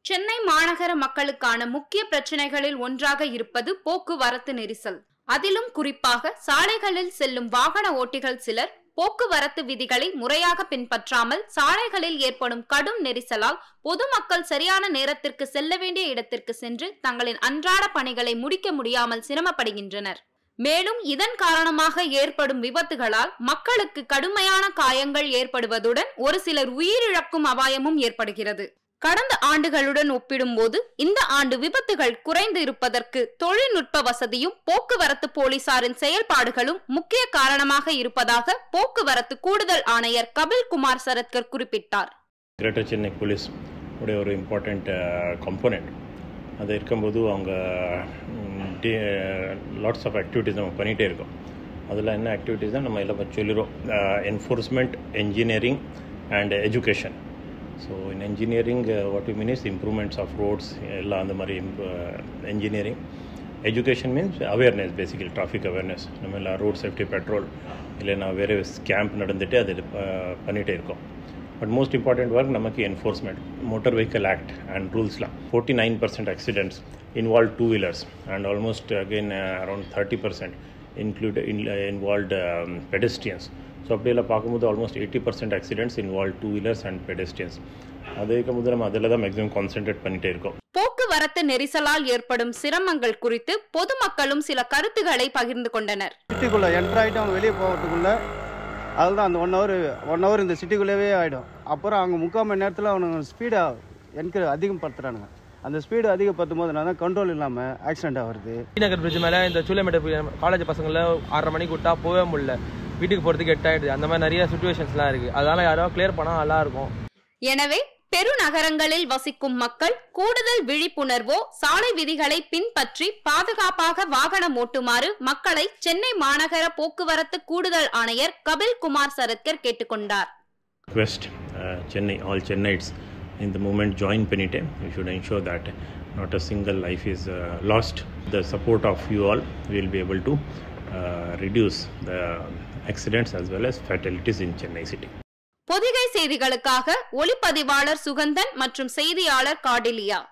சென்னை மாநகர மக்களுக்கான முக்கிய பிரச்சனைகளில் ஒன்றாக இருப்பது போக்குவரத்து நெரிசல் அதிலும் குறிப்பாக சாலைகளில் செல்லும் வாகன ஓட்டிகள் சிலர் போக்குவரத்து விதிகளை முறையாக பின்பற்றாமல் சாலைகளில் ஏற்படும் கடும் நெரிசலால் பொதுமக்கள் சரியான நேரத்திற்கு செல்ல வேண்டிய இடத்திற்கு சென்று தங்களின் அன்றாட பணிகளை முடிக்க முடியாமல் சிரமப்படுகின்றனர் மேலும் இதன் காரணமாக ஏற்படும் விபத்துகளால் மக்களுக்கு கடுமையான காயங்கள் ஏற்படுவதுடன் ஒரு சிலர் உயிரிழக்கும் அபாயமும் ஏற்படுகிறது கடந்த ஆண்டுகளுடன் ஒப்பிடும்போது இந்த ஆண்டு விபத்துகள் குறைந்து இருப்பதற்கு தொழில்நுட்ப வசதியும் போக்குவரத்து போலீசாரின் செயல்பாடுகளும் முக்கிய காரணமாக இருப்பதாக போக்குவரத்து கூடுதல் ஆணையர் கபில் குமார் சரத்கர் குறிப்பிட்டார் கிரேட்டர் சென்னை போலீஸ் உடைய ஒரு இம்பார்ட்டண்ட் காம்போனண்ட் அது இருக்கும்போது அவங்க லாட்ஸ் ஆஃப் ஆக்டிவிட்டீஸ் நம்ம பண்ணிகிட்டே இருக்கோம் அதில் என்ன ஆக்டிவிட்டீஸ் தான் நம்ம எல்லாம் சொல்லிடுறோம் enforcement engineering and education so in engineering what you mean is improvements of roads எல்லாம் அந்த மாதிரி engineering education means awareness basically traffic awareness நம்ம எல்லாம் ரோட் சேஃப்டி பெட்ரோல் இல்லைன்னா வேறு கேம்ப் நடந்துட்டு அது பண்ணிகிட்டே இருக்கோம் பட் மோஸ்ட் இம்பார்ட்டன்ட் ஒர்க் நமக்கு enforcement motor vehicle act and ரூல்ஸ்லாம் forty nine percent accidents involve two wheelers and almost again around thirty percent include involved pedestrians so அப்படியெல்லாம் பார்க்கும்போது almost eighty percent accidents involve two wheelers and pedestrians அது இருக்கும்போது நம்ம அதில் தான் maximum concentrate பண்ணிகிட்டே இருக்கோம் போக்குவரத்து நெரிசலால் ஏற்படும் சிரமங்கள் குறித்து பொதுமக்களும் சில கருத்துக்களை பகிர்ந்து கொண்டனர் சிட்டிக்குள்ளே என்ட்ரு ஆகிட்டு அவங்க வெளியே போகிறதுக்குள்ள அதுதான் அந்த ஒன் ஹவர் ஒன் ஹவர் இந்த சிட்டிக்குள்ளேயே ஆகிடும் அப்புறம் அவங்க முக்கால் மணி நேரத்தில் அவனுங்க ஸ்பீடை எனக்கு அதிகப்படுத்துகிறானுங்க அந்த ஸ்பீடு அதிகப்படுத்தும் போது நான் கண்ட்ரோல் இல்லாமல் ஆக்சிடென்ட் ஆகுறது டி நகர் பிரிட்ஜ் மேலே இந்த சூளமேட்டை காலேஜ் பசங்களை ஆறரை மணிக்கு விட்டா போகவே முடியல வீட்டுக்கு போகிறதுக்கு எட் ஆயிடுது அந்த மாதிரி நிறைய சுச்சுவேஷன்ஸ்லாம் இருக்குது அதனால யாரோ கிளியர் பண்ணால் நல்லா இருக்கும் எனவே பெருநகரங்களில் வசிக்கும் மக்கள் கூடுதல் விழிப்புணர்வோ சாலை விதிகளை பின்பற்றி பாதுகாப்பாக வாகனம் ஓட்டுமாறு மக்களை சென்னை மாநகர போக்குவரத்து கூடுதல் ஆணையர் கபில் குமார் சரத்கர் கேட்டுக்கொண்டார் request uh, Chennai, all Chennaites in the movement join Penite. You should ensure that not a single life is uh, lost. The support of you all will be able to uh, reduce the accidents as well as fatalities in Chennai city. Pothigai செய்திகளுக்காக ஒளிப்பதிவாளர் சுகந்தன் மற்றும் செய்தியாளர் காடிலியா